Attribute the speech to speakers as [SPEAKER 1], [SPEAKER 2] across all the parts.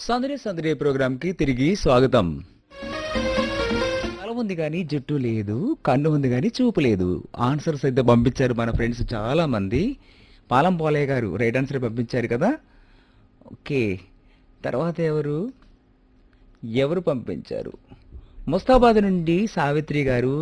[SPEAKER 1] సందడి సందడి ప్రోగ్రామ్కి తిరిగి స్వాగతం తల ఉంది కానీ జుట్టు లేదు కన్ను ఉంది కానీ చూపు లేదు ఆన్సర్స్ అయితే పంపించారు మన ఫ్రెండ్స్ చాలా మంది పాలం పోలయ్య గారు రైట్ ఆన్సర్ పంపించారు కదా ఓకే తర్వాత ఎవరు ఎవరు పంపించారు ముస్తాబాద్ నుండి సావిత్రి గారు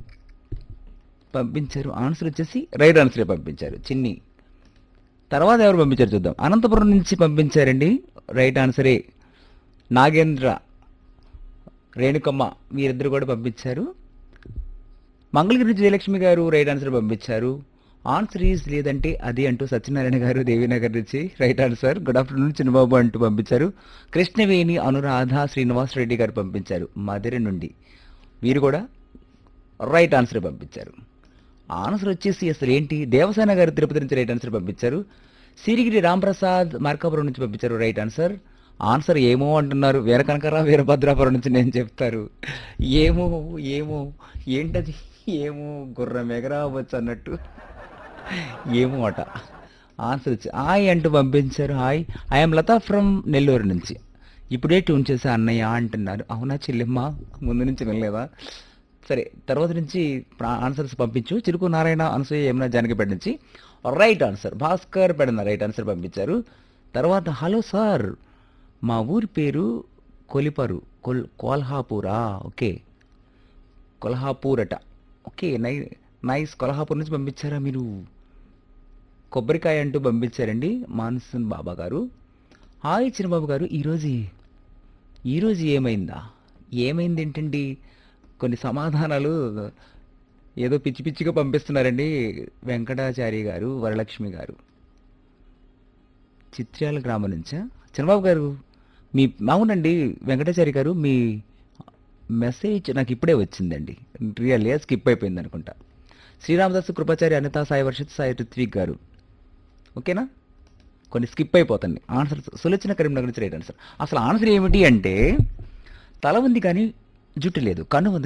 [SPEAKER 1] పంపించారు ఆన్సర్ వచ్చేసి రైట్ ఆన్సరే పంపించారు చిన్ని తర్వాత ఎవరు పంపించారు చూద్దాం అనంతపురం నుంచి పంపించారండి రైట్ ఆన్సరే నాగేంద్ర రేణుకమ్మ వీరిద్దరు కూడా పంపించారు మంగళగిరి నుంచి జయలక్ష్మి గారు రైట్ ఆన్సర్ పంపించారు ఆన్సర్ ఈజ్ లేదంటే అది అంటూ సత్యనారాయణ గారు దేవీనగర్ నుంచి right answer good afternoon Chinnababu అంటూ పంపించారు కృష్ణవేణి అనురాధ శ్రీనివాస్ రెడ్డి గారు పంపించారు మధుర నుండి వీరు కూడా రైట్ ఆన్సర్ పంపించారు ఆన్సర్ వచ్చేసి అసలు ఏంటి దేవసేన గారు తిరుపతి నుంచి రైట్ ఆన్సర్ పంపించారు సిరిగిరి రాంప్రసాద్ మార్కాపురం నుంచి పంపించారు రైట్ ఆన్సర్ ఆన్సర్ ఏమో అంటున్నారు వీర కనకరా వీరభద్రాపురం నుంచి నేను చెప్తారు ఏమో ఏమో ఏంటది ఏమో గుర్రం ఎగరావచ్చు అన్నట్టు ఏమో అట ఆన్సర్ వచ్చి హాయ్ అంటూ పంపించారు hi I'm Latha from Nellore నుంచి ఇప్పుడే ట్యూన్ చేసే అన్నయ్య అంటున్నారు అవునా చెల్లెమ్మ ముందు నుంచి వినలేదా సరే తర్వాత నుంచి ప్రా- ఆన్సర్స్ పంపించు చిరుకు నారాయణ అనసూయ యమున జానకిపేట నుంచి right answer Bhaskar Pedana right answer పంపించారు తర్వాత హలో సార్ మా ఊరి పేరు కొలిపరు కొల్ కోల్హాపూరా ఓకే కొల్హాపూర్ అట ఓకే నై నైస్ కొల్హాపూర్ నుంచి పంపించారా మీరు కొబ్బరికాయ అంటూ పంపించారండి మాన్సూన్ బాబా గారు హాయ్ చిన్నబాబు గారు ఈరోజు ఈరోజు ఏమైందా ఏమైంది ఏంటండి కొన్ని సమాధానాలు ఏదో పిచ్చి పిచ్చిగా పంపిస్తున్నారండి వెంకటాచారి గారు వరలక్ష్మి గారు చిత్ర్యాల గ్రామం నుంచా చంద్రబాబు గారు మీ అవునండి వెంకటాచారి గారు మీ మెసేజ్ నాకు ఇప్పుడే వచ్చిందండి రియల్లీ స్కిప్ అయిపోయింది అనుకుంటా శ్రీరామదాస్ కృపాచారి అనితా సాయి వర్షిత్ సాయి రిత్విక్ గారు ఓకేనా కొన్ని స్కిప్ అయిపోతుంది ఆన్సర్ సులోచన కరీంనగర్ నుంచి రైట్ ఆన్సర్ అసలు ఆన్సర్ ఏమిటి అంటే తల ఉంది కానీ జుట్టు లేదు కన్ను ఉంది